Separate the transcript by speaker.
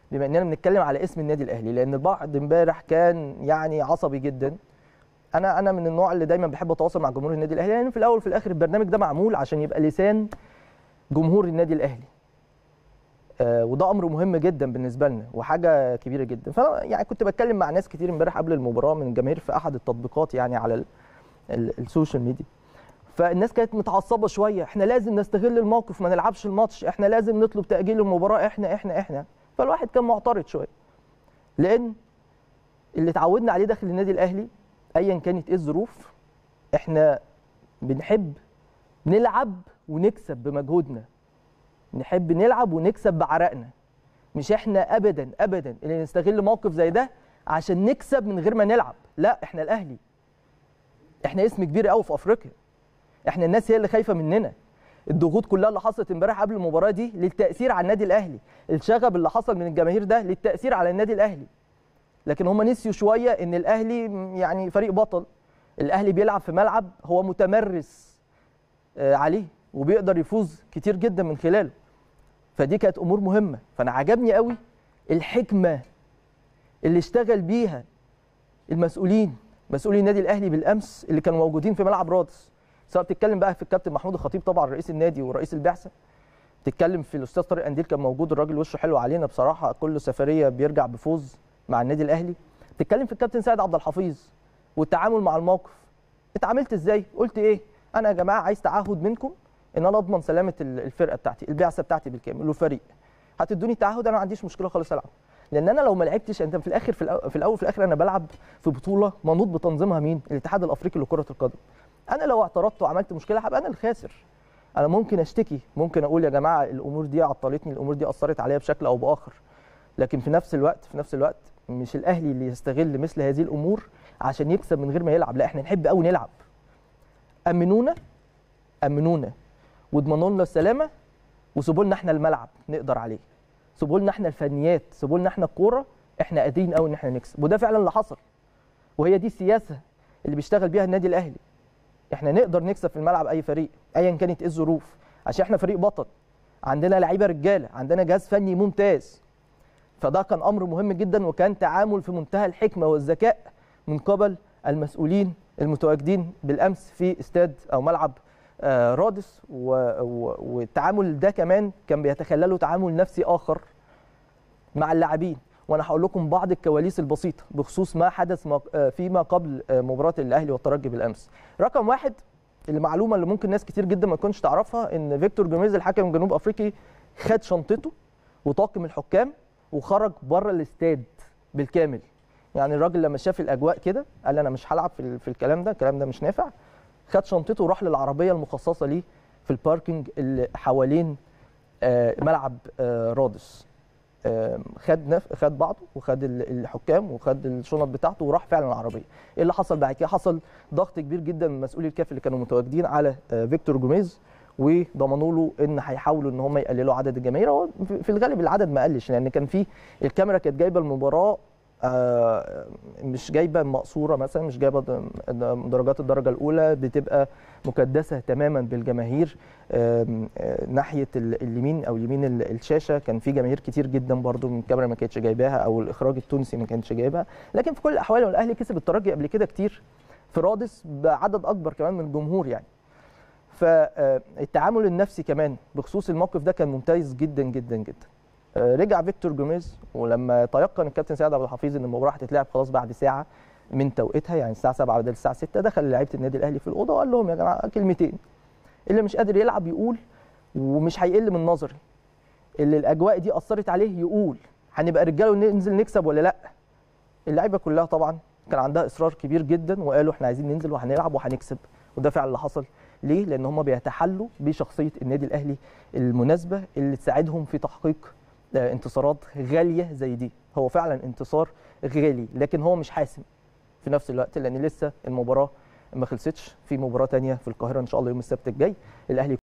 Speaker 1: بما اننا بنتكلم على اسم النادي الاهلي لان البعض امبارح كان يعني عصبي جدا انا انا من النوع اللي دايما بحب اتواصل مع جمهور النادي الاهلي لان في الاول وفي الاخر البرنامج ده معمول عشان يبقى لسان جمهور النادي الاهلي آه وده امر مهم جدا بالنسبه لنا وحاجه كبيره جدا فانا يعني كنت بتكلم مع ناس كتير امبارح قبل المباراه من الجماهير في احد التطبيقات يعني على ال ال السوشيال ميديا فالناس كانت متعصبه شويه احنا لازم نستغل الموقف ما نلعبش الماتش احنا لازم نطلب تاجيل المباراه احنا احنا احنا فالواحد كان معترض شويه لان اللي اتعودنا عليه داخل النادي الاهلي ايا كانت ايه الظروف احنا بنحب نلعب ونكسب بمجهودنا نحب نلعب ونكسب بعرقنا مش احنا ابدا ابدا اللي نستغل موقف زي ده عشان نكسب من غير ما نلعب لا احنا الاهلي احنا اسم كبير قوي في افريقيا احنا الناس هي اللي خايفه مننا الضغوط كلها اللي حصلت امبارح قبل المباراه دي للتاثير على النادي الاهلي الشغب اللي حصل من الجماهير ده للتاثير على النادي الاهلي لكن هم نسيوا شويه ان الاهلي يعني فريق بطل الاهلي بيلعب في ملعب هو متمرس عليه وبيقدر يفوز كتير جدا من خلاله فدي كانت امور مهمه فانا عجبني قوي الحكمه اللي اشتغل بيها المسؤولين مسؤولي النادي الاهلي بالامس اللي كانوا موجودين في ملعب رادس سواء بتتكلم بقى في الكابتن محمود الخطيب طبعا رئيس النادي ورئيس البعثه تتكلم في الاستاذ طارق انديل كان موجود الراجل وشه حلو علينا بصراحه كل سفريه بيرجع بفوز مع النادي الاهلي تتكلم في الكابتن سيد عبد الحفيظ والتعامل مع الموقف اتعاملت ازاي قلت ايه انا يا جماعه عايز تعهد منكم ان انا اضمن سلامه الفرقه بتاعتي البعثه بتاعتي بالكامل والفريق هتدوني تعهد انا ما عنديش مشكله خالص العب لان انا لو ما لعبتش انت في الاخر في الاول في الاول في الاخر انا بلعب في بطوله منوط بتنظيمها مين الاتحاد الافريقي لكره القدم انا لو اعترضت وعملت مشكله هبقى انا الخاسر انا ممكن اشتكي ممكن اقول يا جماعه الامور دي عطلتني الامور دي اثرت عليا بشكل او باخر لكن في نفس الوقت في نفس الوقت مش الاهلي اللي يستغل مثل هذه الامور عشان يكسب من غير ما يلعب لا احنا نحب قوي نلعب امنونا امنونا واضمنوا لنا السلامه وسيبوا لنا احنا الملعب نقدر عليه سيبوا لنا احنا الفنيات سيبوا لنا احنا الكوره احنا قادرين قوي ان احنا نكسب وده فعلا اللي حصل وهي دي السياسه اللي بيشتغل بيها النادي الاهلي احنا نقدر نكسب في الملعب اي فريق ايا كانت ايه الظروف عشان احنا فريق بطل عندنا لعيبه رجاله عندنا جهاز فني ممتاز فده كان امر مهم جدا وكان تعامل في منتهى الحكمه والذكاء من قبل المسؤولين المتواجدين بالامس في استاد او ملعب آه رادس والتعامل ده كمان كان بيتخلله تعامل نفسي اخر مع اللاعبين وانا هقول لكم بعض الكواليس البسيطه بخصوص ما حدث فيما قبل مباراه الاهلي والترجي بالامس رقم واحد المعلومه اللي ممكن ناس كتير جدا ما تكونش تعرفها ان فيكتور جوميز الحكم الجنوب افريقي خد شنطته وطاقم الحكام وخرج بره الاستاد بالكامل يعني الراجل لما شاف الاجواء كده قال انا مش هلعب في, في الكلام ده الكلام ده مش نافع خد شنطته وراح للعربيه المخصصه ليه في الباركينج اللي حوالين ملعب رادس خد نف... خد بعضه وخد الحكام وخد الشنط بتاعته وراح فعلا العربيه ايه اللي حصل بعد كده حصل ضغط كبير جدا من مسؤولي الكاف اللي كانوا متواجدين على فيكتور جوميز وضمنوا له ان هيحاولوا ان هم يقللوا عدد الجماهير هو في الغالب العدد ما قلش لان كان في الكاميرا كانت جايبه المباراه مش جايبه مقصوره مثلا مش جايبه درجات الدرجه الاولى بتبقى مكدسه تماما بالجماهير ناحيه اليمين او يمين الشاشه كان في جماهير كتير جدا برضو من الكاميرا ما كانتش جايباها او الاخراج التونسي ما كانش جايبها لكن في كل الاحوال الاهلي كسب الترجي قبل كده كتير في رادس بعدد اكبر كمان من الجمهور يعني فالتعامل النفسي كمان بخصوص الموقف ده كان ممتاز جدا جدا جدا رجع فيكتور جوميز ولما تيقن الكابتن سيد عبد الحفيظ ان المباراه هتتلعب خلاص بعد ساعه من توقيتها يعني الساعه 7 بدل الساعه 6 دخل لعيبه النادي الاهلي في الاوضه وقال لهم يا جماعه كلمتين اللي مش قادر يلعب يقول ومش هيقل من نظري اللي الاجواء دي اثرت عليه يقول هنبقى رجاله وننزل نكسب ولا لا اللعيبه كلها طبعا كان عندها اصرار كبير جدا وقالوا احنا عايزين ننزل وهنلعب وهنكسب وده فعلا اللي حصل ليه لان هم بيتحلوا بشخصيه النادي الاهلي المناسبه اللي تساعدهم في تحقيق انتصارات غاليه زي دي هو فعلا انتصار غالي لكن هو مش حاسم في نفس الوقت لان لسه المباراه ما خلصتش في مباراه ثانيه في القاهره ان شاء الله يوم السبت الجاي الاهلي